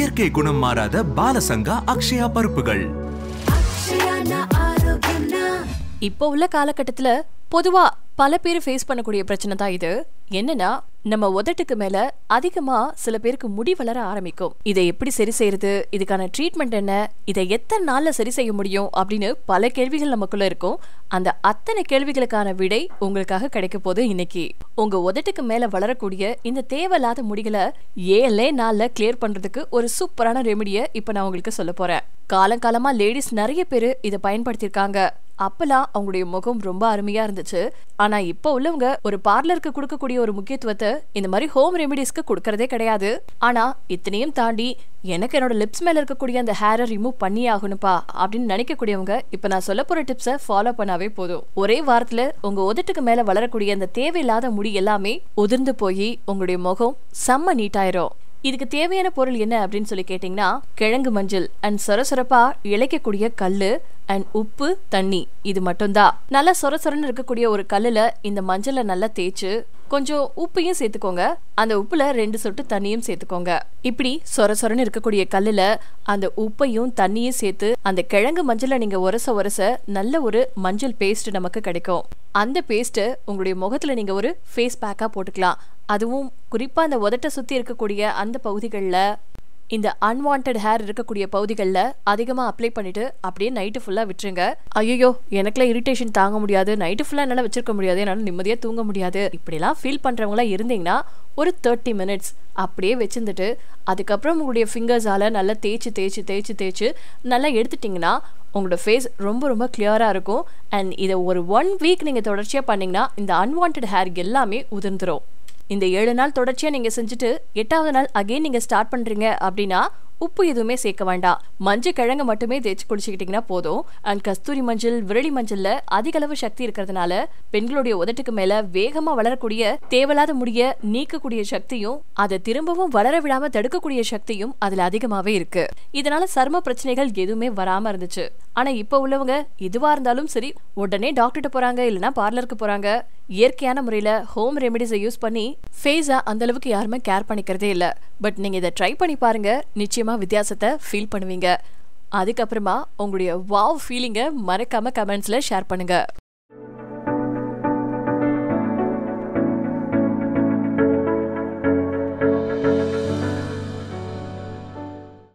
இயற்கை குணம் மாறாத பாலசங்கா அக்ஷயா பருப்புகள் இப்போ உள்ள காலகட்டத்துல பொதுவா பல பேர் ஃபேஸ் பண்ணக்கூடிய பிரச்சனை தான் இது என்னன்னா நம்ம உதட்டுக்கு மேல அதிகமா சில பேருக்கு முடி வளர ஆரம்பிக்கும் இதை எப்படி சரி செய்யறது இதுக்கான ட்ரீட்மெண்ட் என்ன இதை எத்தனை நாள்ல சரி செய்ய முடியும் அப்படின்னு பல கேள்விகள் நமக்குள்ள இருக்கும் அந்த அத்தனை கேள்விகளுக்கான விடை உங்களுக்காக கிடைக்க போது இன்னைக்கு உங்க உதட்டுக்கு மேல வளரக்கூடிய இந்த தேவையில்லாத முடிகளை ஏழே நாள்ல கிளியர் பண்றதுக்கு ஒரு சூப்பரான ரெமெடியை இப்ப நான் உங்களுக்கு சொல்ல போறேன் காலங்காலமா லேடிஸ் நிறைய பேர் இதை பயன்படுத்தியிருக்காங்க அப்பெல்லாம் அவங்களுடைய முகம் ரொம்ப அருமையா இருந்துச்சு ஆனா இப்போ உள்ளவங்க ஒரு பார்லருக்கு கொடுக்கக்கூடிய ஒரு முக்கியத்துவத்தை இந்த மாதிரி ஹோம் ரெமிடிஸ்க்கு கொடுக்கறதே கிடையாது ஆனா இத்தனையும் தாண்டி எனக்கு என்னோட லிப்ஸ் மேல இருக்கக்கூடிய அந்த ஹேரை ரிமூவ் பண்ணி ஆகணும்ப்பா அப்படின்னு நினைக்கக்கூடியவங்க இப்ப நான் சொல்ல போற டிப்ஸை ஃபாலோ பண்ணாவே போதும் ஒரே வாரத்துல உங்க உதட்டுக்கு மேல வளரக்கூடிய அந்த தேவையில்லாத முடி எல்லாமே உதிர்ந்து போய் உங்களுடைய முகம் செம்ம நீட்டாயிரும் இதுக்கு தேவையான பொருள் என்ன அப்படின்னு சொல்லி கேட்டிங்கன்னா கிழங்கு மஞ்சள் அண்ட் சொரசொரப்பா இழைக்கக்கூடிய கல்லு அண்ட் உப்பு தண்ணி இது மட்டும்தான் நல்லா சொர சொரன்னு இருக்கக்கூடிய ஒரு கல்லுல இந்த மஞ்சளை நல்லா தேய்ச்சு கொஞ்சம் உப்பையும் சேர்த்துக்கோங்க அந்த உப்புல ரெண்டு சொட்டு தண்ணியும் சேர்த்துக்கோங்க இப்படி சொர சொரன்னு இருக்கக்கூடிய கல்லுல அந்த உப்பையும் தண்ணியும் சேர்த்து அந்த கிழங்கு மஞ்சளை நீங்க உரச உரச நல்ல ஒரு மஞ்சள் பேஸ்ட் நமக்கு கிடைக்கும் அந்த பேஸ்ட்டை உங்களுடைய முகத்துல நீங்க ஒரு ஃபேஸ் பேக்கா போட்டுக்கலாம் அதுவும் குறிப்பா அந்த உதட்டை சுத்தி இருக்கக்கூடிய அந்த பகுதிகளில் இந்த அன்வான்ட் ஹேர் இருக்கக்கூடிய பகுதிகளில் அதிகமாக அப்ளை பண்ணிட்டு அப்படியே நைட்டு ஃபுல்லாக விட்டுருங்க ஐயோ எனக்குலாம் இரிட்டேஷன் தாங்க முடியாது நைட்டு ஃபுல்லாக என்னால் வச்சிருக்க முடியாது என்னால் நிம்மதியாக தூங்க முடியாது இப்படிலாம் ஃபீல் பண்ணுறவங்களாம் இருந்தீங்கன்னா ஒரு தேர்ட்டி மினிட்ஸ் அப்படியே வச்சிருந்துட்டு அதுக்கப்புறம் உங்களுடைய ஃபிங்கர்ஸால் நல்லா தேய்ச்சி தேய்ச்சி தேய்ச்சி தேய்ச்சி நல்லா எடுத்துட்டிங்கன்னா உங்களோட ஃபேஸ் ரொம்ப ரொம்ப கிளியராக இருக்கும் அண்ட் இதை ஒரு ஒன் வீக் நீங்கள் தொடர்ச்சியாக பண்ணிங்கன்னா இந்த அன்வான்ட் ஹேர் எல்லாமே உதிர்ந்துரும் இந்த ஏழு நாள் தொடர்ச்சியா நீங்க செஞ்சுட்டு எட்டாவது நாள் அகைன் நீங்க ஸ்டார்ட் பண்றீங்க அப்படின்னா உப்பு எதுவுமே சேர்க்க வேண்டாம் மஞ்சள் கிழங்கு மட்டுமே தேய்ச்சி குளிச்சுக்கிட்டீங்கன்னா போதும் அண்ட் கஸ்தூரி மஞ்சள் விரலி மஞ்சள்ல அதிக அளவு சக்தி இருக்கிறதுனால பெண்களுடைய உதட்டுக்கு மேல வேகமா வளரக்கூடிய தேவையில்லாத முடிய நீக்கக்கூடிய சக்தியும் அதை திரும்பவும் வளர விடாம தடுக்கக்கூடிய சக்தியும் அதுல அதிகமாவே இருக்கு இதனால சர்ம பிரச்சனைகள் எதுவுமே வராம இருந்துச்சு ஆனா இப்ப உள்ளவங்க எதுவா இருந்தாலும் சரி உடனே டாக்டர்கிட்ட போறாங்க இல்லைன்னா பார்லருக்கு போறாங்க இயற்கையான முறையில ஹோம் ரெமெடிஸை யூஸ் பண்ணி ஃபேஸை அந்த அளவுக்கு யாருமே கேர் பண்ணிக்கிறதே இல்லை பட் நீங்க இதை ட்ரை பண்ணி பாருங்க நிச்சயமா வித்தியாசத்தை ஃபீல் பண்ணுவீங்க அதுக்கப்புறமா உங்களுடைய வாவ் ஃபீலிங்கை மறக்காம கமெண்ட்ஸ்ல ஷேர் பண்ணுங்க